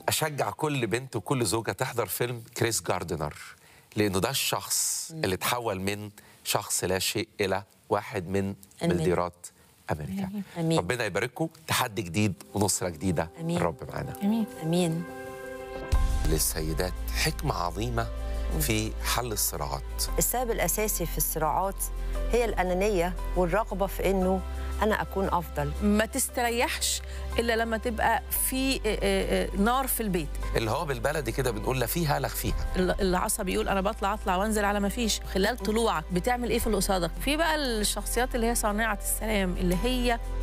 اشجع كل بنت وكل زوجه تحضر فيلم كريس جاردنر لانه ده الشخص اللي تحول من شخص لا شيء الى واحد من أمين. مليارات امريكا أمين. ربنا يبارككم تحدي جديد ونصره جديده أمين. الرب معانا امين امين للسيدات حكمه عظيمه في حل الصراعات السبب الاساسي في الصراعات هي الانانيه والرغبه في انه انا اكون افضل ما تستريحش الا لما تبقى في آه، آه، آه، نار في البيت اللي هو بالبلدي كده بنقول لا فيها لا فيها ال- العصبي يقول انا بطلع اطلع وانزل على ما فيش خلال طلوعك بتعمل ايه في اللي قصادك في بقى الشخصيات اللي هي صانعه السلام اللي هي